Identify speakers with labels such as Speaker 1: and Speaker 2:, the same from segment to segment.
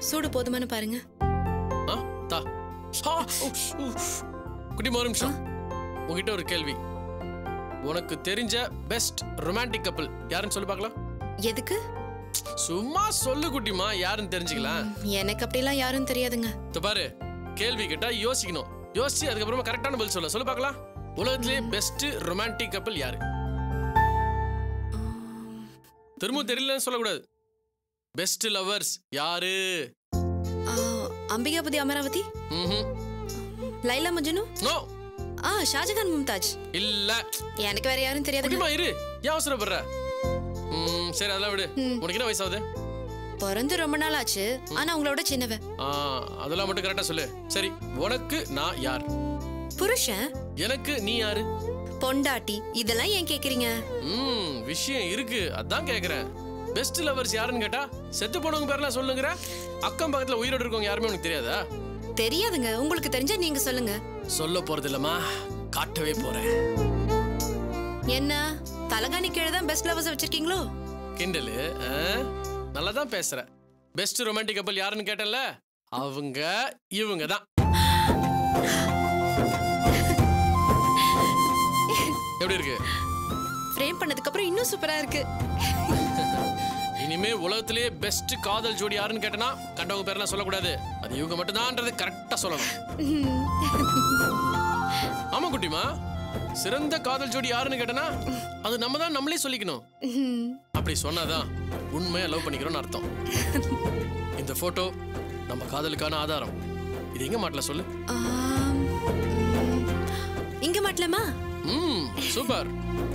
Speaker 1: சூடு போதுமானு பாருங்க
Speaker 2: ஆ தா ஆ, உ, உ. குட்டிமா ஒரு நிமிஷம் உங்ககிட்ட ஒரு கேள்வி உனக்கு தெரிஞ்ச பெஸ்ட் ரொமான்டிக் கப்பல் யாருன்னு சொல்லி பார்க்கலாம்
Speaker 1: எதுக்கு
Speaker 2: சும்மா சொல்லு குட்டிமா யாருன்னு தெரிஞ்சுக்கலாம்
Speaker 1: எனக்கு அப்படிலாம் யாரும் தெரியாதுங்க
Speaker 2: இதோ பாரு கேள்வி கேட்டா யோசிக்கணும் யோசிச்சு அதுக்கப்புறமா கரெக்டான பதில் சொல்ல சொல்லு பார்க்கலாம் உலகத்திலே பெஸ்ட் ரொமான்டிக் கப்பல் யாரு திரும்பவும் தெரியலன்னு சொல்லக்கூடாது பெஸ்ட் லவர்ஸ் யாரு
Speaker 1: ஆ, அம்பிகாபதி அமராவதி
Speaker 2: ம்ஹும்.
Speaker 1: லைலா மஜ்னு
Speaker 2: நோ
Speaker 1: ஆ ஷாஜகான் மும்தாஜ்
Speaker 2: இல்ல
Speaker 1: எனக்கு வேற யாரும் தெரியாதுங்க
Speaker 2: குட்டிமா இரு ஏன் அவசரப்படுற ம், சரி அதெல்லாம் விடு உனக்கு என்ன வயசாகுது
Speaker 1: பிறந்து ரொம்ப நாள் ஆச்சு ஆனா உங்களோட சின்னவ
Speaker 2: ஆ, அதெல்லாம் மட்டும் கரெக்டா சொல்லு சரி உனக்கு நான் யார்
Speaker 1: புருஷன்
Speaker 2: எனக்கு நீ யாரு
Speaker 1: பொண்டாட்டி இதெல்லாம் ஏன் கேக்குறீங்க
Speaker 2: ம் விஷயம் இருக்கு அதான் கேக்குறேன் பெஸ்ட் லவர்ஸ் யாருன்னு கேட்டா செத்து போனவங்க பேர்லாம் சொல்லுங்கிற அக்கம் பக்கத்துல உயிரோடு இருக்கவங்க யாருமே உனக்கு தெரியாதா
Speaker 1: தெரியாதுங்க உங்களுக்கு தெரிஞ்சா நீங்க சொல்லுங்க
Speaker 2: சொல்ல போறது இல்லம்மா காட்டவே போறேன்
Speaker 1: என்ன தலகாணி கீழே தான் பெஸ்ட் லவர்ஸ் வச்சிருக்கீங்களோ
Speaker 2: கிண்டலு நல்லா தான் பேசுற பெஸ்ட் ரொமான்டிக் கப்பல் யாருன்னு கேட்டல அவங்க இவங்க தான் எப்படி இருக்கு
Speaker 1: ஃப்ரேம் பண்ணதுக்கு அப்புறம் இன்னும் சூப்பரா இருக்கு
Speaker 2: இனிமே உலகத்திலேயே பெஸ்ட் காதல் ஜோடி யாருன்னு கேட்டனா கண்டவங்க பேர்லாம் சொல்லக்கூடாது அது இவங்க மட்டும்தான்ன்றது கரெக்டா சொல்லணும் ஆமா குட்டிமா சிறந்த காதல் ஜோடி யாருன்னு கேட்டனா அது நம்ம தான் நம்மளே சொல்லிக்கணும் அப்படி சொன்னாதான் உண்மையா லவ் பண்ணிக்கிறோம்னு அர்த்தம் இந்த போட்டோ நம்ம காதலுக்கான ஆதாரம் இது எங்க மாட்டல சொல்லு
Speaker 1: ஆம், ம், இங்க மாட்டலாமா
Speaker 2: ம் சூப்பர்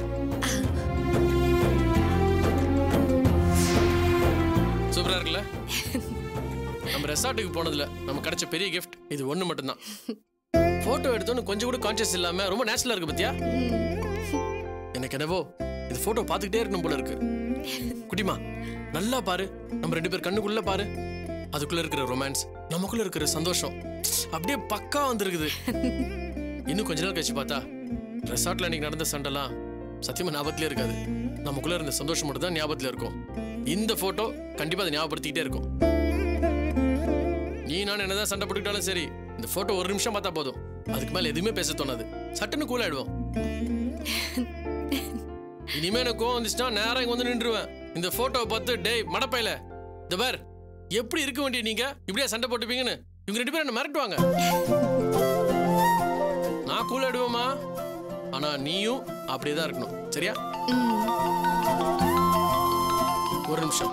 Speaker 2: சூப்பரா இருக்குல்ல நம்ம ரெசார்ட்டுக்கு போனதுல நம்ம கிடைச்ச பெரிய கிஃப்ட் இது ஒண்ணு மட்டும்தான் போட்டோ எடுத்தோன்னு கொஞ்சம் கூட கான்சியஸ் இல்லாம ரொம்ப நேச்சுரலா இருக்கு பத்தியா எனக்கு என்னவோ இது போட்டோ பார்த்துக்கிட்டே இருக்கணும் போல இருக்கு குட்டிமா நல்லா பாரு நம்ம ரெண்டு பேர் கண்ணுக்குள்ள பாரு அதுக்குள்ள இருக்கிற ரொமான்ஸ் நமக்குள்ள இருக்கிற சந்தோஷம் அப்படியே பக்கா வந்திருக்குது இன்னும் கொஞ்ச நாள் கழிச்சு பார்த்தா ரெசார்ட்ல அன்னைக்கு நடந்த சண்டைலாம் சத்தியமா ஞாபகத்திலே இருக்காது நமக்குள்ள இருந்த சந்தோஷம் மட்டும் தான் ஞாபகத்துல இருக்கும் இந்த போட்டோ கண்டிப்பா அதை ஞாபகப்படுத்திக்கிட்டே இருக்கும் நீ நான் என்னதான் சண்டை போட்டுக்கிட்டாலும் சரி இந்த போட்டோ ஒரு நிமிஷம் பார்த்தா போதும் அதுக்கு மேல எதுவுமே பேச தோணாது சட்டுன்னு கூல் ஆயிடுவோம் இனிமே எனக்கு கோவம் வந்துச்சுன்னா நேரா இங்க வந்து நின்றுவேன் இந்த போட்டோவை பார்த்து டேய் மடப்பையில இந்த பார் எப்படி இருக்க வேண்டிய நீங்க இப்படியே சண்டை போட்டுப்பீங்கன்னு இவங்க ரெண்டு பேரும் என்ன மிரட்டுவாங்க நான் கூல் ஆயிடுவேமா ஆனா நீயும் அப்படியே தான் இருக்கணும் சரியா ஒரு நிமிஷம்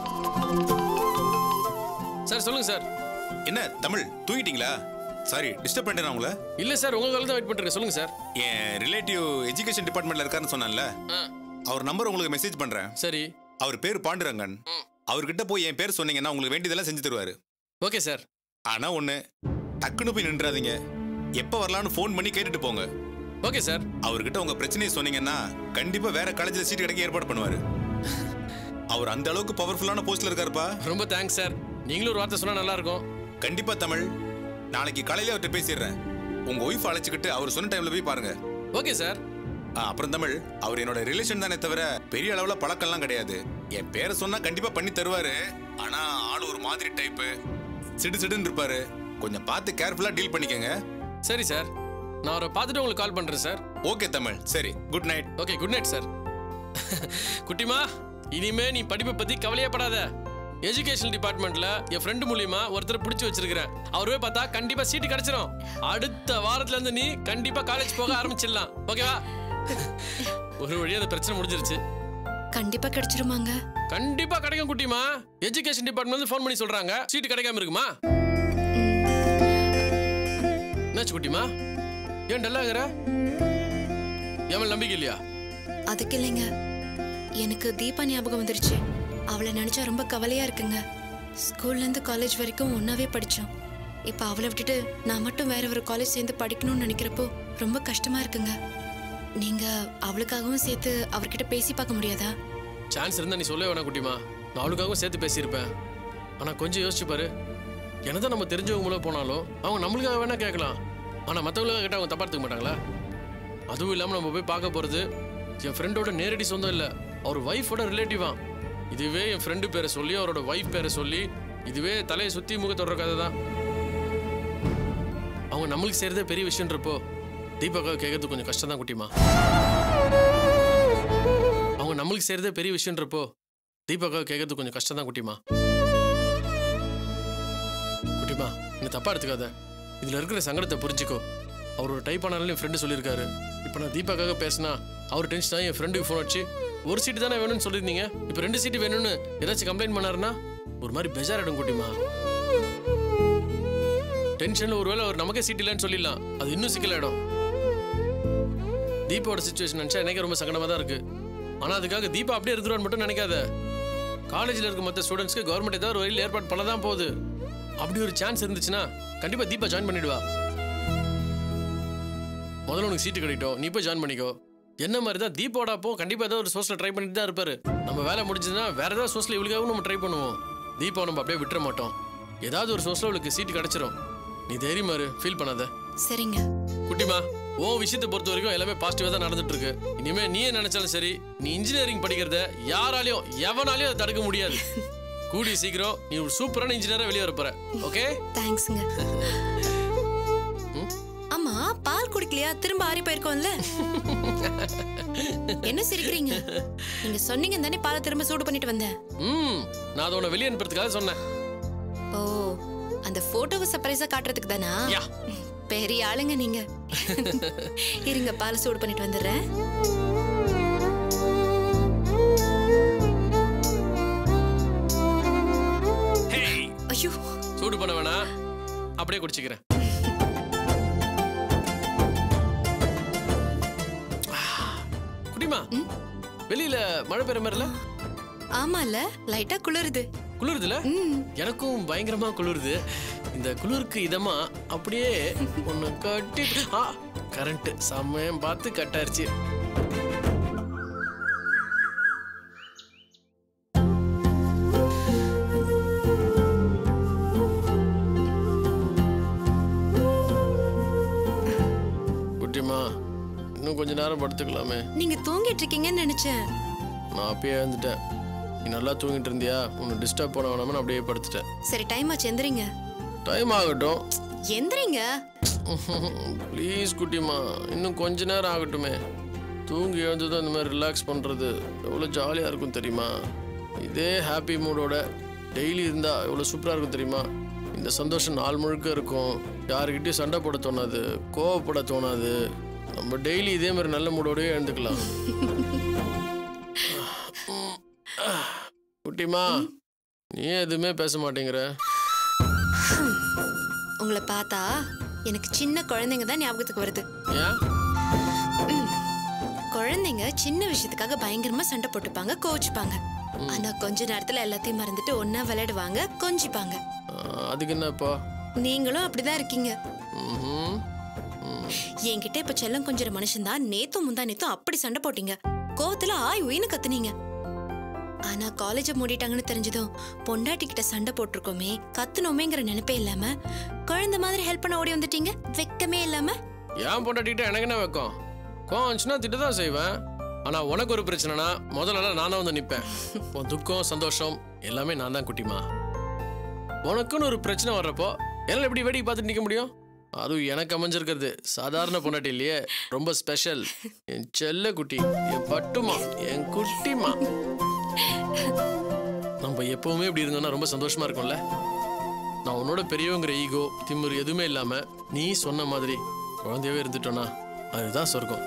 Speaker 2: சார் சொல்லுங்க சார்
Speaker 3: என்ன தமிழ் தூங்கிட்டீங்களா சாரி டிஸ்டர்ப் பண்ணிட்டேன் உங்களை
Speaker 2: இல்ல சார் உங்களுக்காக தான் வெயிட் பண்ணிருக்கேன் சொல்லுங்க சார்
Speaker 3: என் ரிலேட்டிவ் எஜுகேஷன் டிபார்ட்மெண்ட்ல இருக்காருன்னு சொன்னான்ல
Speaker 2: ஆ,
Speaker 3: அவர் நம்பர் உங்களுக்கு மெசேஜ் பண்றேன்
Speaker 2: சரி
Speaker 3: அவர் பேர் பாண்டுரங்கன் அவர்கிட்ட போய் என் பேர் சொன்னீங்கன்னா உங்களுக்கு வேண்டியதெல்லாம் செஞ்சு தருவாரு
Speaker 2: ஓகே சார்
Speaker 3: ஆனா ஒண்ணு டக்குன்னு போய் நின்றாதீங்க எப்ப வரலாம்னு ஃபோன் பண்ணி கேட்டுட்டு போங்க
Speaker 2: ஓகே சார்
Speaker 3: அவர்கிட்ட உங்க பிரச்சனையை சொன்னீங்கன்னா கண்டிப்பா வேற காலேஜ்ல சீட் கிடைக்க ஏற்பாடு பண்ணுவாரு அவர் அந்த அளவுக்கு பவர்ஃபுல்லான போஸ்ட்ல இருக்காருப்பா
Speaker 2: ரொம்ப தேங்க்ஸ் சார் நீங்களும் ஒரு வார்த்தை சொன்னா நல்லா இருக்கும்
Speaker 3: கண்டிப்பா தமிழ் நாளைக்கு காலையில அவர்கிட்ட பேசிடுறேன் உங்க ஒய்ஃப் அழைச்சிக்கிட்டு அவர் சொன்ன டைம்ல போய் பாருங்க
Speaker 2: ஓகே சார்
Speaker 3: ஆ, அப்புறம் தமிழ் அவர் என்னோட ரிலேஷன் தானே தவிர பெரிய அளவுல பழக்கம்லாம் கிடையாது என் பேரை சொன்னா கண்டிப்பா பண்ணி தருவாரு ஆனா ஆள் ஒரு மாதிரி டைப்பு சிடு சிடுன்னு இருப்பாரு கொஞ்சம் பார்த்து கேர்ஃபுல்லா டீல் பண்ணிக்கங்க
Speaker 2: சரி சார் நான் அவரை பார்த்துட்டு உங்களுக்கு கால் பண்றேன் சார்
Speaker 3: ஓகே தமிழ் சரி good night
Speaker 2: okay good night sir குட்டிமா இனிமே நீ படிப்பை பத்தி கவலையே படாத எஜுகேஷன் டிபார்ட்மெண்ட்ல என் ஃப்ரெண்டு மூலியமா ஒருத்தர் பிடிச்சி வச்சிருக்கிறேன் அவரே பார்த்தா கண்டிப்பா சீட்டு கிடைச்சிரும் அடுத்த வாரத்துல இருந்து நீ கண்டிப்பா காலேஜ் போக ஆரம்பிச்சிடலாம் ஓகேவா ஒரு வழியா அந்த பிரச்சனை முடிஞ்சிருச்சு
Speaker 1: கண்டிப்பா கிடைச்சிருமாங்க
Speaker 2: கண்டிப்பா கிடைக்கும் குட்டிமா எஜுகேஷன் டிபார்ட்மெண்ட் ஃபோன் பண்ணி சொல்றாங்க சீட்டு கிடைக்காம இருக்குமா என்னாச்சு குட்டிமா ஏன் டல்லாகிற என் மேல நம்பிக்கை இல்லையா
Speaker 1: அதுக்கு இல்லைங்க எனக்கு தீபா ஞாபகம் வந்துருச்சு அவளை நினைச்சா ரொம்ப கவலையா இருக்குங்க ஸ்கூல்ல இருந்து காலேஜ் வரைக்கும் ஒன்னாவே படிச்சோம் இப்ப அவளை விட்டுட்டு நான் மட்டும் வேற ஒரு காலேஜ் சேர்ந்து படிக்கணும்னு நினைக்கிறப்போ ரொம்ப கஷ்டமா இருக்குங்க நீங்க அவளுக்காகவும் சேர்த்து அவர்கிட்ட பேசி பார்க்க முடியாதா
Speaker 2: சான்ஸ் இருந்தா நீ சொல்லவே வேணாம் குட்டிமா நான் அவளுக்காகவும் சேர்த்து பேசியிருப்பேன் ஆனா கொஞ்சம் யோசிச்சு பாரு என்னதான் நம்ம தெரிஞ்சவங்க மூலம் போனாலும் அவங்க நம்மளுக்காக வேணா கேட்கலாம் ஆனா மற்றவங்களுக்காக கேட்டால் அவங்க தப்பா எடுத்துக்க மாட்டாங்களா அதுவும் இல்லாம நம்ம போய் பார்க்க போறது என் ஃப்ரெண்டோட நேரடி சொந்தம் இல்ல அவர் ஒய்ஃபோட ரிலேட்டிவா இதுவே என் ஃப்ரெண்டு பேரை சொல்லி அவரோட ஒய்ஃப் பேரை சொல்லி இதுவே தலையை சுத்தி முக தொடர கதை தான் அவங்க நம்மளுக்கு செய்யறதே பெரிய விஷயன்றப்போ தீபாக்காவை கேட்கறது கொஞ்சம் கஷ்டம் தான் குட்டிமா அவங்க நம்மளுக்கு செய்யறதே பெரிய விஷயன்றப்போ தீபாக்காவை கேட்கறது கொஞ்சம் கஷ்டம் தான் குட்டிமா குட்டிமா நீ தப்பா எடுத்துக்காத இதுல இருக்கிற சங்கடத்தை புரிஞ்சுக்கோ அவர் ஒரு டைப் ஆனாலும் என் ஃப்ரெண்டு சொல்லியிருக்காரு இப்போ நான் தீபாக்காக பேசினா அவர் டென்ஷன் ஆகி என் ஃப்ரெண்டுக்கு ஃபோன் வச்சு ஒரு சீட்டு தானே வேணும்னு சொல்லியிருந்தீங்க இப்போ ரெண்டு சீட்டு வேணும்னு ஏதாச்சும் கம்ப்ளைண்ட் பண்ணாருன்னா ஒரு மாதிரி பெஜாரிடும் குட்டிமா டென்ஷன்ல ஒருவேளை அவர் நமக்கே சீட் இல்லைன்னு சொல்லிடலாம் அது இன்னும் சிக்கலாயிடும் தீபாவோட சுச்சுவேஷன் நினச்சா எனக்கு ரொம்ப சங்கடமா தான் இருக்கு ஆனா அதுக்காக தீபா அப்படியே இருந்துருவான்னு மட்டும் நினைக்காத காலேஜில் இருக்க மற்ற ஸ்டூடெண்ட்ஸ்க்கு கவர்மெண்ட் ஏதாவது ஒரு வழியில் ஏற்பாடு பண்ண தான் போகுது அப்படி ஒரு சான்ஸ் இருந்துச்சுன்னா கண்டிப்பா தீபா ஜாயின் பண்ணிடுவா முதல்ல உனக்கு சீட்டு கிடைக்கட்டும் நீ போய் ஜாயின் பண்ணிக்கோ என்ன மாதிரி தான் தீபாவோட அப்போ கண்டிப்பா ஏதாவது ஒரு சோர்ஸ்ல ட்ரை பண்ணிட்டு தான் இருப்பாரு நம்ம வேலை முடிஞ்சதுன்னா வேற ஏதாவது சோர்ஸ்ல இவளுக்காகவும் நம்ம ட்ரை பண்ணுவோம் தீபாவை நம்ம அப்படியே விட்டுற மாட்டோம் ஏதாவது ஒரு சோர்ஸ்ல அவளுக்கு சீட்டு கிடைச்சிரும் நீ தைரியமா இரு ஃபீல் பண்ணாத
Speaker 1: சரிங்க
Speaker 2: குட்டிமா உன் விஷயத்தை பொறுத்த வரைக்கும் எல்லாமே பாசிட்டிவா தான் நடந்துட்டு இருக்கு இனிமே நீயே நினைச்சாலும் சரி நீ இன்ஜினியரிங் படிக்கிறத யாராலையும் எவனாலையும் அதை தடுக்க முடியாது கூடிய சீக்கிரம் நீ ஒரு சூப்பரான இன்ஜினியரா வெளியே வரப்போற ஓகே
Speaker 1: தேங்க்ஸ்ங்க ஆமா பால் குடிக்கலையா திரும்ப ஆறி போயிருக்கோம்ல என்ன சிரிக்கிறீங்க நீங்க சொன்னீங்க தானே பாலை திரும்ப சூடு பண்ணிட்டு வந்தேன்
Speaker 2: ம் நான் அதை உன்னை வெளியே அனுப்புறதுக்காக சொன்னேன்
Speaker 1: ஓ அந்த போட்டோவை சர்ப்ரைஸா காட்டுறதுக்கு தானா
Speaker 2: யா
Speaker 1: பெரிய ஆளுங்க நீங்க இருங்க பால் சூடு பண்ணிட்டு வந்துடுறேன் ஐயோ
Speaker 2: சூடு பண்ண வேணாம் அப்படியே குடிச்சுக்கிறேன் குட்டிமா வெளியில மழை பெய்ற மாதிரில
Speaker 1: ஆமால லைட்டா குளிருது
Speaker 2: குளிருதுல
Speaker 1: ம்
Speaker 2: எனக்கும் பயங்கரமா குளிருது இந்த குளிருக்கு இதமா அப்படியே ஒண்ணு கட்டி ஆ கரண்ட் சமயம் பார்த்து கட்டாயிருச்சு குட்டிமா இன்னும் கொஞ்ச நேரம் படுத்துக்கலாமே
Speaker 1: நீங்க தூங்கிட்டு இருக்கீங்கன்னு நினைச்சேன்
Speaker 2: நான் அப்பயே எழுந்துட்டேன் நீ நல்லா தூங்கிட்டு இருந்தியா உன்னை டிஸ்டர்ப் பண்ண வேணாமனு அப்படியே படுத்துட்டேன்
Speaker 1: சரி டைம் ஆச்சு எந்திரிங்க
Speaker 2: டைம் ஆகட்டும்
Speaker 1: எந்திரிங்க
Speaker 2: ப்ளீஸ் குட்டிமா இன்னும் கொஞ்ச நேரம் ஆகட்டுமே தூங்கி எழுந்ததும் இந்த மாதிரி ரிலாக்ஸ் பண்ணுறது எவ்வளோ ஜாலியாக இருக்கும் தெரியுமா இதே ஹாப்பி மூடோட டெய்லி இருந்தால் எவ்வளோ சூப்பராக இருக்கும் தெரியுமா இந்த சந்தோஷம் நாள் முழுக்க இருக்கும் யாருக்கிட்டையும் சண்டை போட தோணாது கோவப்பட தோணாது நம்ம டெய்லி இதே மாதிரி நல்ல மூடோடயே எழுந்துக்கலாம் குட்டிமா நீ எதுவுமே பேச மாட்டேங்கிற
Speaker 1: உங்களை பார்த்தா எனக்கு சின்ன குழந்தைங்க தான் ஞாபகத்துக்கு வருது
Speaker 2: ஏன்
Speaker 1: குழந்தைங்க சின்ன விஷயத்துக்காக பயங்கரமா சண்டை போட்டுப்பாங்க கோவிச்சுப்பாங்க ஆனா கொஞ்ச நேரத்துல எல்லாத்தையும் மறந்துட்டு ஒன்னா விளையாடுவாங்க கொஞ்சிப்பாங்க
Speaker 2: ஆஹ், அதுக்கு என்னப்பா
Speaker 1: நீங்களும் அப்படிதான் இருக்கீங்க
Speaker 2: ம்ஹும். ம்.
Speaker 1: என்கிட்ட இப்ப செல்லம் கொஞ்சற மனுஷன் தான் நேத்தும் முந்தா நேத்தும் அப்படி சண்டை போட்டீங்க கோவத்துல ஆய் உயின்னு கத்துனீங்க ஆனா காலேஜ மூடிட்டாங்கன்னு தெரிஞ்சதும் பொண்டாட்டி கிட்ட சண்டை போட்டிருக்கோமே கத்துனோமேங்கிற நினைப்பே இல்லாம குழந்தை மாதிரி ஹெல்ப் பண்ண ஓடி வந்துட்டீங்க வெக்கமே இல்லாம
Speaker 2: ஏன் பொண்டாட்டிக்கிட்ட எனக்கு என்ன வைக்கும் கோவம் வந்துச்சுன்னா திட்டு தான் செய்வேன் ஆனா உனக்கு ஒரு பிரச்சனைனா முதல்ல நானும் வந்து நிற்பேன் உன் துக்கம் சந்தோஷம் எல்லாமே நான் தான் குட்டிமா உனக்குன்னு ஒரு பிரச்சனை வர்றப்போ எல்லாம் எப்படி வேடிக்கை பார்த்துட்டு நிற்க முடியும் அதுவும் எனக்கு அமைஞ்சிருக்கிறது சாதாரண பொண்டாட்டி இல்லையே ரொம்ப ஸ்பெஷல் என் செல்ல குட்டி என் பட்டுமா என் குட்டிமா நம்ம எப்பவுமே இப்படி இருந்தோம்னா ரொம்ப சந்தோஷமா இருக்கும்ல நான் உன்னோட பெரியவங்கிற ஈகோ திமிரு எதுவுமே இல்லாம நீ சொன்ன மாதிரி குழந்தையவே இருந்துட்டோன்னா அதுதான் சொர்க்கம்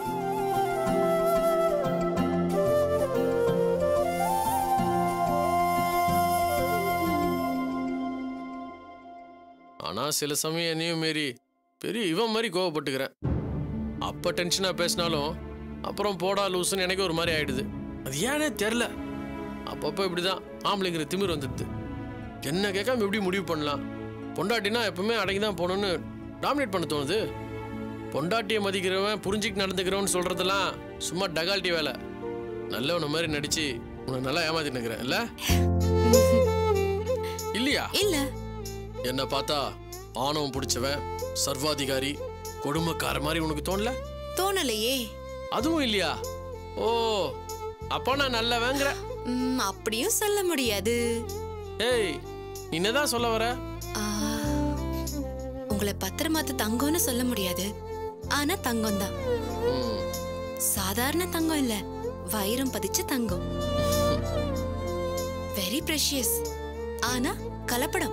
Speaker 2: ஆனா சில சமயம் என்னையும் மீறி பெரிய இவன் மாதிரி கோவப்பட்டுக்கிறேன் அப்ப டென்ஷனா பேசினாலும் அப்புறம் போடா லூசுன்னு எனக்கு ஒரு மாதிரி ஆயிடுது அது ஏனே தெரில அப்பப்போ இப்படிதான் ஆம்பளைங்கிற திமிர் வந்துடுது என்ன கேட்காம எப்படி முடிவு பண்ணலாம் பொண்டாட்டினா எப்பவுமே அடங்கி தான் போகணும்னு டாமினேட் பண்ண தோணுது பொண்டாட்டியை மதிக்கிறவன் புரிஞ்சுக்கிட்டு நடந்துக்கிறவன் சொல்றதெல்லாம் சும்மா டகால்ட்டி வேலை நல்லவன மாதிரி நடிச்சு உன்னை நல்லா ஏமாத்திட்டு இருக்கிறேன் இல்ல இல்லையா
Speaker 1: இல்ல
Speaker 2: என்ன பார்த்தா ஆணவம் பிடிச்சவன் சர்வாதிகாரி கொடுமைக்கார மாதிரி உனக்கு தோணல
Speaker 1: தோணலையே
Speaker 2: அதுவும் இல்லையா ஓ அப்போ நான் நல்லவங்கிற
Speaker 1: ம், அப்படியும் சொல்ல முடியாது
Speaker 2: ஏய் நீ என்னதான் சொல்ல வர
Speaker 1: ஆ, உங்களை பத்திரமாத்து தங்கம்னு சொல்ல முடியாது ஆனா தங்கம் தான்
Speaker 2: ம்,
Speaker 1: சாதாரண தங்கம் இல்ல வைரம் பதிச்ச தங்கம் வெரி ப்ரெஷியஸ் ஆனா கலப்படம்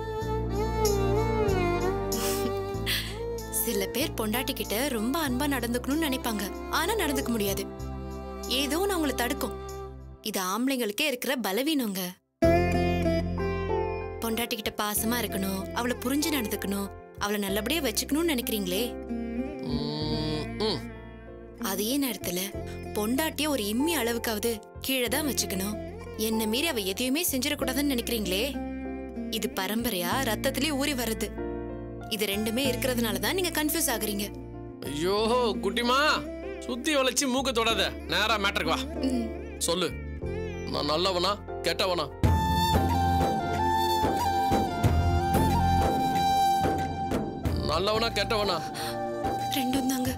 Speaker 1: சில பேர் பொண்டாட்டி கிட்ட ரொம்ப அன்பா நடந்துக்கணும்னு நினைப்பாங்க ஆனா நடந்துக்க முடியாது ஏதோ நான் உங்களை தடுக்கும் இது ஆம்பளைங்களுக்கே இருக்கிற பலவீனங்க பொண்டாட்டி கிட்ட பாசமா இருக்கணும் அவளை புரிஞ்சு நடந்துக்கணும் அவளை நல்லபடியா வச்சுக்கணும்னு நினைக்கிறீங்களே
Speaker 2: ம், ம்.
Speaker 1: அதே நேரத்துல பொண்டாட்டிய ஒரு இம்மி அளவுக்காவது கீழே தான் வச்சுக்கணும் என்ன மீறி அவ எதையுமே செஞ்சிடக்கூடாதுன்னு நினைக்கிறீங்களே இது பரம்பரையா ரத்தத்திலே ஊறி வருது இது ரெண்டுமே இருக்கிறதுனால தான் நீங்க கன்ஃபியூஸ் ஆகுறீங்க
Speaker 2: ஐயோ குட்டிமா சுத்தி வளைச்சு மூக்க தொடாத நேரா மேட்டருக்கு வா
Speaker 1: ம்,
Speaker 2: சொல்லு நான் நல்லவனா கெட்டவனா நல்லவனா கெட்டவனா
Speaker 1: ரெண்டும் தாங்க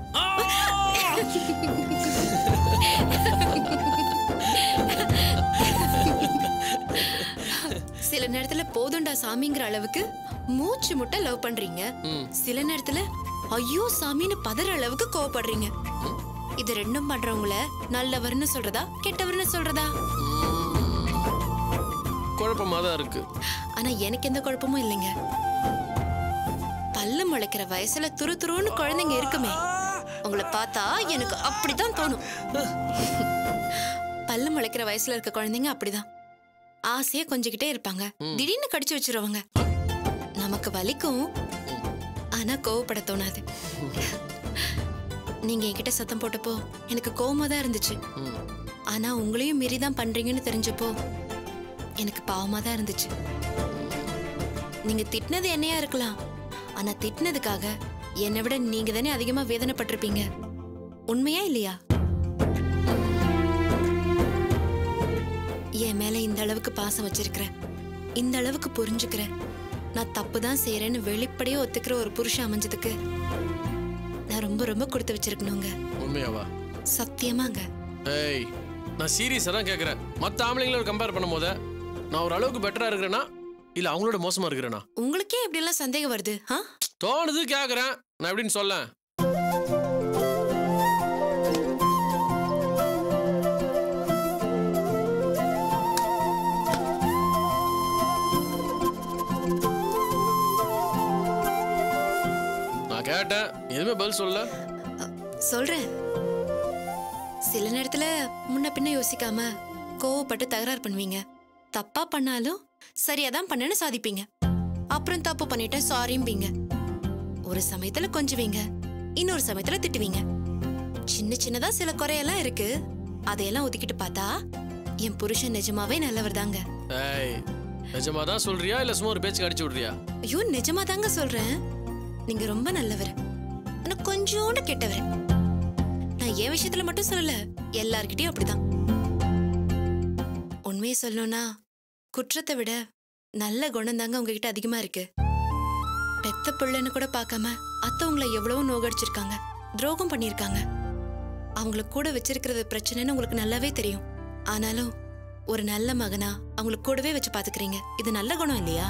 Speaker 1: சில நேரத்துல போதுண்டா சாமிங்கிற அளவுக்கு மூச்சு முட்டை லவ் பண்றீங்க
Speaker 2: ம்.
Speaker 1: சில நேரத்துல ஐயோ சாமின்னு பதற அளவுக்கு கோவப்படுறீங்க இது ரெண்டும் பண்றவங்கள நல்லவர்னு சொல்றதா கெட்டவர்னு சொல்றதா
Speaker 2: குழப்பமா தான் இருக்கு
Speaker 1: ஆனா எனக்கு எந்த குழப்பமும் இல்லைங்க பல்லு முளைக்கிற வயசுல துரு துருன்னு குழந்தைங்க இருக்குமே உங்களை பார்த்தா எனக்கு அப்படிதான் தோணும் பல்லு முளைக்கிற வயசுல இருக்க குழந்தைங்க அப்படிதான் ஆசையா கொஞ்சிக்கிட்டே இருப்பாங்க திடீர்னு கடிச்சு வச்சிருவாங்க நமக்கு வலிக்கும் ஆனா கோவப்பட தோணாது நீங்க என்கிட்ட சத்தம் போட்டப்போ எனக்கு கோவமா தான் இருந்துச்சு
Speaker 2: ம்.
Speaker 1: ஆனா உங்களையும் மீறி தான் பண்றீங்கன்னு தெரிஞ்சப்போ எனக்கு பாவமா தான் இருந்துச்சு நீங்க திட்டினது என்னையா இருக்கலாம் ஆனா திட்டினதுக்காக என்னை விட நீங்க தானே அதிகமா வேதனைப்பட்டிருப்பீங்க உண்மையா இல்லையா என் மேல இந்த அளவுக்கு பாசம் வச்சிருக்கிற இந்த அளவுக்கு புரிஞ்சுக்கிற நான் தப்பு தான் செய்யறேன்னு வெளிப்படையா ஒத்துக்கிற ஒரு புருஷன் அமைஞ்சதுக்கு நான் ரொம்ப ரொம்ப கொடுத்து வச்சிருக்கணுங்க
Speaker 2: உண்மையாவா
Speaker 1: சத்தியமாங்க
Speaker 2: ஏய் நான் சீரியஸா தான் கேக்குறேன் மத்த ஆம்பளைங்களோட கம்பேர் பண்ணும்போது நான் ஒரு அளவுக்கு பெட்டரா இருக்கிறேனா இல்ல அவங்களோட மோசமா இருக்கிறேனா
Speaker 1: உங்களுக்கே இப்படி எல்லாம் சந்தேகம் வருது ஆ
Speaker 2: தோணுது கேக்குறேன் நான் எப்படின்னு சொல்ல நான் கேட்டேன் எதுவுமே பதில் சொல்லல
Speaker 1: சொல்றேன் சில நேரத்துல முன்ன பின்ன யோசிக்காம கோவப்பட்டு தகராறு பண்ணுவீங்க தப்பா பண்ணாலும் சரியா தான் பண்ணேன்னு சாதிப்பீங்க அப்புறம் தப்பு பண்ணிட்டேன் சாரிம்பீங்க ஒரு சமயத்துல கொஞ்சுவீங்க இன்னொரு சமயத்துல திட்டுவீங்க சின்ன சின்னதா சில குறையெல்லாம் இருக்கு அதையெல்லாம் ஒதுக்கிட்டு பார்த்தா என் புருஷன் நிஜமாவே நல்லவர் தாங்க
Speaker 2: ஏய் நிஜமா தான் சொல்றியா இல்ல சும்மா ஒரு பேச்சுக்கு அடிச்சு விடுறியா
Speaker 1: ஐயோ நிஜமா தாங்க சொல்றேன் நீங்க ரொம்ப நல்லவர் ஆனா கொஞ்சோண்டு கெட்டவர் நான் என் விஷயத்துல மட்டும் சொல்லல எல்லார்கிட்டயும் அப்படிதான் உண்மையை சொல்லணும்னா குற்றத்தை விட நல்ல குணம் தாங்க உங்ககிட்ட அதிகமா இருக்கு பெத்த பிள்ளைன்னு கூட பார்க்காம அத்தை உங்களை எவ்வளவோ நோகடிச்சிருக்காங்க துரோகம் பண்ணியிருக்காங்க அவங்கள கூட வச்சிருக்கிறது பிரச்சனைன்னு உங்களுக்கு நல்லாவே தெரியும் ஆனாலும் ஒரு நல்ல மகனா அவங்கள கூடவே வச்சு பாத்துக்கிறீங்க இது நல்ல குணம் இல்லையா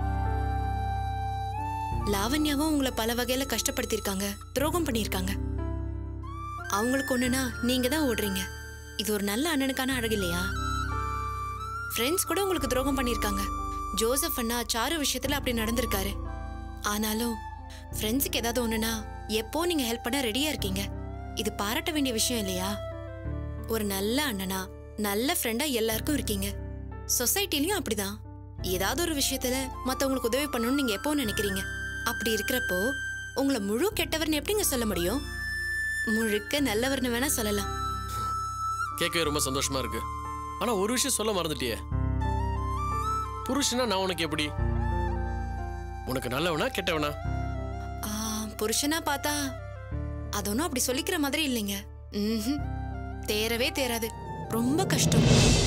Speaker 1: லாவண்யாவும் உங்களை பல வகையில கஷ்டப்படுத்தியிருக்காங்க துரோகம் பண்ணியிருக்காங்க அவங்களுக்கு ஒண்ணுனா நீங்க தான் ஓடுறீங்க இது ஒரு நல்ல அண்ணனுக்கான அழகு இல்லையா ஃப்ரெண்ட்ஸ் கூட உங்களுக்கு துரோகம் பண்ணியிருக்காங்க ஜோசப் அண்ணா சாரு விஷயத்துல அப்படி நடந்திருக்காரு ஆனாலும் ஃப்ரெண்ட்ஸுக்கு ஏதாவது ஒண்ணுனா எப்போ நீங்க ஹெல்ப் பண்ண ரெடியா இருக்கீங்க இது பாராட்ட வேண்டிய விஷயம் இல்லையா ஒரு நல்ல அண்ணனா நல்ல ஃப்ரெண்டா எல்லாருக்கும் இருக்கீங்க சொசைட்டிலயும் அப்படிதான் ஏதாவது ஒரு விஷயத்துல மத்தவங்களுக்கு உதவி பண்ணணும்னு நீங்க எப்போ நினைக்கிறீங்க அப்படி இருக்கிறப்போ உங்களை முழு கெட்டவர்னு எப்படிங்க சொல்ல முடியும் முழுக்க நல்லவர்னு வேணா சொல்லலாம்
Speaker 2: கேட்கவே ரொம்ப சந்தோஷமா இருக்கு ஆனா ஒரு விஷயம் சொல்ல மறந்துட்டியே புருஷனா நான் உனக்கு எப்படி உனக்கு நல்லவனா கெட்டவனா
Speaker 1: ஆ, புருஷனா பார்த்தா அது ஒன்றும் அப்படி சொல்லிக்கிற மாதிரி இல்லைங்க ம்ஹும். தேரவே தேராது ரொம்ப கஷ்டம்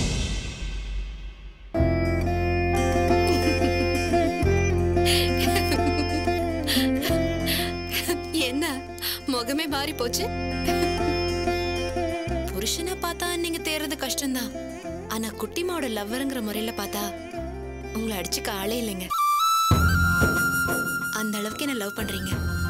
Speaker 1: என்ன முகமே மாறி போச்சு புருஷனை பார்த்தா நீங்க தேர்றது கஷ்டம்தான் ஆனா குட்டிமாவோட லவ்வருங்கிற முறையில பார்த்தா உங்களை அடிச்சுக்க ஆளே இல்லைங்க அந்த அளவுக்கு என்ன லவ் பண்றீங்க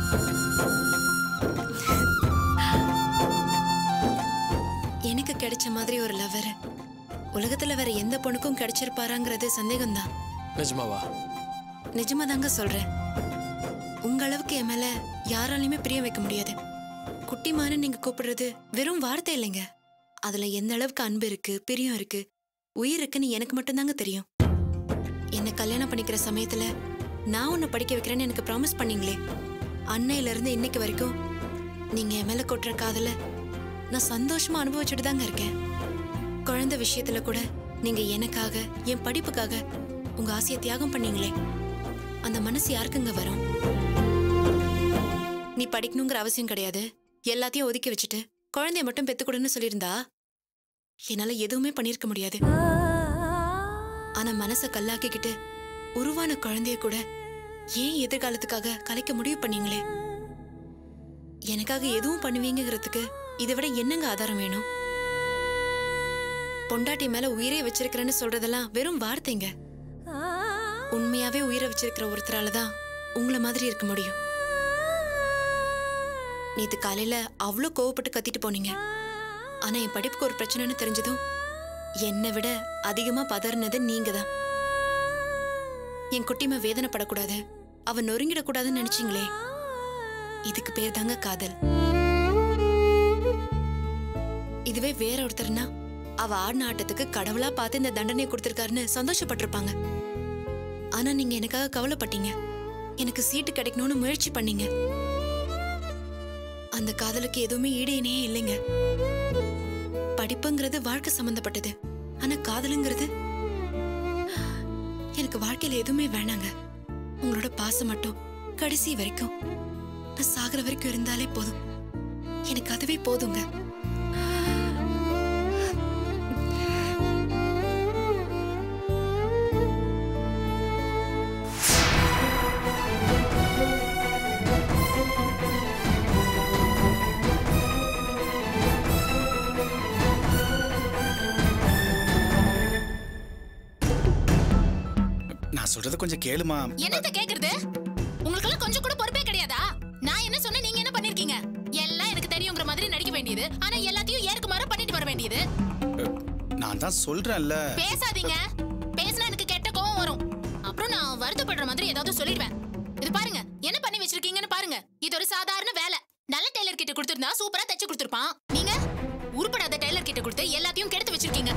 Speaker 1: எனக்கு கிடைச்ச மாதிரி ஒரு லவர் உலகத்துல வேற எந்த பொண்ணுக்கும் கிடைச்சிருப்பாராங்கிறது சந்தேகம்தான்
Speaker 2: நிஜமாவா
Speaker 1: நிஜமா தாங்க சொல்றேன் உங்க அளவுக்கு என் மேல யாராலையுமே பிரியம் வைக்க முடியாது குட்டிமான்னு நீங்க கூப்பிடுறது வெறும் வார்த்தை இல்லைங்க அதுல எந்த அளவுக்கு அன்பு இருக்கு பிரியம் இருக்கு உயிர் இருக்குன்னு எனக்கு மட்டும்தாங்க தெரியும் என்ன கல்யாணம் பண்ணிக்கிற சமயத்துல நான் உன்னை படிக்க வைக்கிறேன்னு எனக்கு ப்ராமிஸ் பண்ணீங்களே அன்னையில இருந்து இன்னைக்கு வரைக்கும் நீங்க என் மேல கொட்டுற காதல நான் சந்தோஷமா அனுபவிச்சுட்டு தாங்க இருக்கேன் குழந்தை விஷயத்துல கூட நீங்க எனக்காக என் படிப்புக்காக உங்க ஆசையை தியாகம் பண்ணீங்களே அந்த மனசு யாருக்குங்க வரும் நீ படிக்கணுங்கிற அவசியம் கிடையாது எல்லாத்தையும் ஒதுக்கி வச்சுட்டு குழந்தைய மட்டும் பெத்துக்கூடன்னு சொல்லியிருந்தா என்னால எதுவுமே பண்ணிருக்க முடியாது ஆனா மனசை கல்லாக்கிக்கிட்டு உருவான குழந்தைய கூட ஏன் எதிர்காலத்துக்காக கலைக்க முடிவு பண்ணீங்களே எனக்காக எதுவும் பண்ணுவீங்கிறதுக்கு இதை விட என்னங்க ஆதாரம் வேணும் பொண்டாட்டி மேல உயிரே வச்சிருக்கிறேன்னு சொல்றதெல்லாம் வெறும் வார்த்தைங்க உண்மையாவே உயிரை வச்சிருக்கிற ஒருத்தரால தான் உங்களை மாதிரி இருக்க முடியும் நேத்து காலையில அவ்வளோ கோவப்பட்டு கத்திட்டு போனீங்க ஆனா என் படிப்புக்கு ஒரு பிரச்சனைன்னு தெரிஞ்சதும் என்னை விட அதிகமா பதறினது நீங்க தான் என் குட்டிமா வேதனைப்படக்கூடாது அவ நொறுங்கிடக்கூடாதுன்னு நினைச்சீங்களே இதுக்கு பேர் தாங்க காதல் இதுவே வேற ஒருத்தர்னா அவ ஆடின ஆட்டத்துக்கு கடவுளா பார்த்து இந்த தண்டனை கொடுத்திருக்காருன்னு சந்தோஷப்பட்டிருப்பாங்க ஆனா நீங்க எனக்காக கவலைப்பட்டீங்க எனக்கு சீட்டு கிடைக்கணும்னு முயற்சி பண்ணீங்க அந்த காதலுக்கு எதுவுமே ஈடு இணையே இல்லைங்க படிப்புங்கிறது வாழ்க்கை சம்பந்தப்பட்டது ஆனா காதலுங்கிறது எனக்கு வாழ்க்கையில எதுவுமே வேணாங்க உங்களோட பாசம் மட்டும் கடைசி வரைக்கும் நான் சாகுற வரைக்கும் இருந்தாலே போதும் எனக்கு அதுவே போதுங்க
Speaker 4: நான் சொல்றத கொஞ்சம் கேளுமா
Speaker 5: என்னத்த கேக்குறது உங்களுக்கு எல்லாம் கொஞ்சம் கூட பொறுப்பே கிடையாதா நான் என்ன சொன்னேன் நீங்க என்ன பண்ணிருக்கீங்க எல்லாம் எனக்கு தெரியுங்கிற மாதிரி நடிக்க வேண்டியது ஆனா எல்லாத்தையும் ஏற்குமாறு பண்ணிட்டு வர வேண்டியது
Speaker 4: நான் தான் சொல்றேன்ல
Speaker 5: பேசாதீங்க பேசினா எனக்கு கெட்ட கோவம் வரும் அப்புறம் நான் வருத்தப்படுற மாதிரி ஏதாவது சொல்லிடுவேன் இது பாருங்க என்ன பண்ணி வச்சிருக்கீங்கன்னு பாருங்க இது ஒரு சாதாரண வேலை நல்ல டெய்லர் கிட்ட கொடுத்திருந்தா சூப்பரா தச்சு கொடுத்திருப்பான் நீங்க உருப்படாத டெய்லர் கிட்ட கொடுத்து எல்லாத்தையும் கெடுத்து வச்சிருக்கீங்க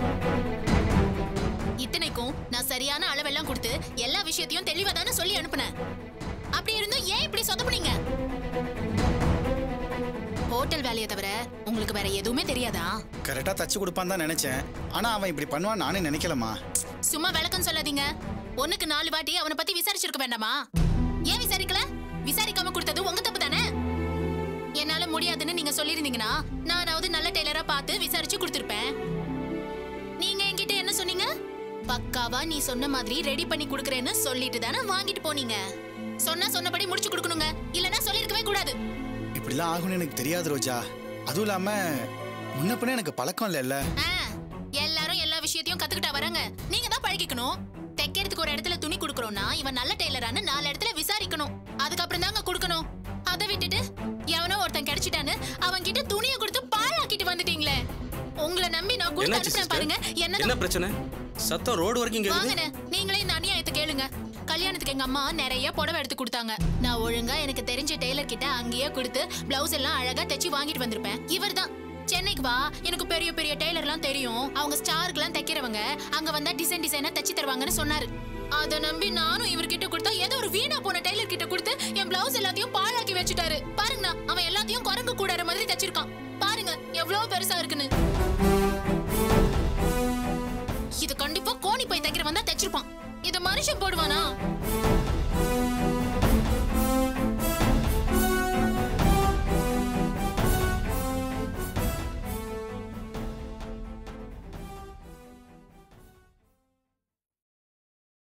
Speaker 5: இத்தனைக்கும் நான் சரியான அளவெல்லாம் கொடுத்து எல்லா விஷயத்தையும் தெளிவா தானே சொல்லி அனுப்புனேன் அப்படி இருந்தும் ஏன் இப்படி சொதப்புனீங்க ஹோட்டல் வேலையை தவிர உங்களுக்கு வேற எதுவுமே தெரியாதா
Speaker 4: கரெக்டா தச்சு கொடுப்பான்னு தான் நினைச்சேன் ஆனா அவன் இப்படி பண்ணுவான்னு நானே நினைக்கலமா
Speaker 5: சும்மா விளக்கம் சொல்லாதீங்க ஒண்ணுக்கு நாலு வாட்டி அவனை பத்தி விசாரிச்சிருக்க வேண்டாமா ஏன் விசாரிக்கல விசாரிக்காம கொடுத்தது உங்க தப்பு தானே என்னால முடியாதுன்னு நீங்க சொல்லிருந்தீங்கன்னா நானாவது நல்ல டெய்லரா பார்த்து விசாரிச்சு கொடுத்திருப்பேன் நீங்க என்கிட்ட என்ன சொன்னீங்க பக்காவா நீ சொன்ன மாதிரி ரெடி பண்ணி கொடுக்கறேன்னு சொல்லிட்டு தானே வாங்கிட்டு போனீங்க சொன்னா சொன்னபடி முடிச்சு கொடுக்கணுங்க இல்லனா சொல்லிருக்கவே கூடாது
Speaker 4: இப்படிலாம் ஆகும்னு எனக்கு தெரியாது ரோஜா அதுவும் இல்லாம முன்ன பின்ன எனக்கு பழக்கம் இல்லைல்ல
Speaker 5: ஆ, எல்லாரும் எல்லா விஷயத்தையும் கத்துக்கிட்டா வராங்க நீங்க தான் பழகிக்கணும் தைக்கிறதுக்கு ஒரு இடத்துல துணி கொடுக்கறோம்னா இவன் நல்ல டெய்லரான்னு நாலு இடத்துல விசாரிக்கணும் அதுக்கப்புறம் தாங்க கொடுக்கணும் அதை விட்டுட்டு எவனோ ஒருத்தன் கிடைச்சிட்டான்னு அவன் கிட்ட துணியை கொடுத்து பாழாக்கிட்டு வந்துட்டீங்களே உங்களை நம்பி நான் கொடுத்து
Speaker 6: என்னாச்சு
Speaker 5: அனுப்புறேன்
Speaker 6: sister?
Speaker 5: பாருங்க
Speaker 6: என்ன
Speaker 5: என்னதான்
Speaker 6: பிரச்சனை சத்தம் ரோடு வரைக்கும் கேக்குது
Speaker 5: வாங்கண்ணே நீங்களே இந்த அநியாயத்தை கேளுங்க கல்யாணத்துக்கு எங்க அம்மா நிறைய புடவை எடுத்து கொடுத்தாங்க நான் ஒழுங்கா எனக்கு தெரிஞ்ச டெய்லர் கிட்ட அங்கேயே கொடுத்து பிளவுஸ் எல்லாம் அழகா தைச்சு வாங்கிட்டு வந்திருப்பேன் இவர்தான் சென்னைக்கு வா எனக்கு பெரிய பெரிய டெய்லர்லாம் தெரியும் அவங்க ஸ்டாருக்குலாம் தைக்கிறவங்க அங்க வந்தா டிசைன் டிசைனா தைச்சு தருவாங்கன்னு சொன்னாரு அத நம்பி நானும் இவர்கிட்ட கொடுத்தா ஏதோ ஒரு வீணா போன டெய்லர் கிட்ட கொடுத்து என் பிளவுஸ் எல்லாத்தையும் பாழாக்கி வச்சுட்டாரு பாருங்கண்ணா அவன் எல்லாத்தையும் குரங்கு கூடாற மாதிரி தச்சிருக்கான் பாருங்க எவ்வளவு பெருசா இருக்குன்னு இது கண்டிப்பா கோணி போய் தைக்கிறவன் தான் தைச்சிருப்பான் இத மனுஷன் போடுவானா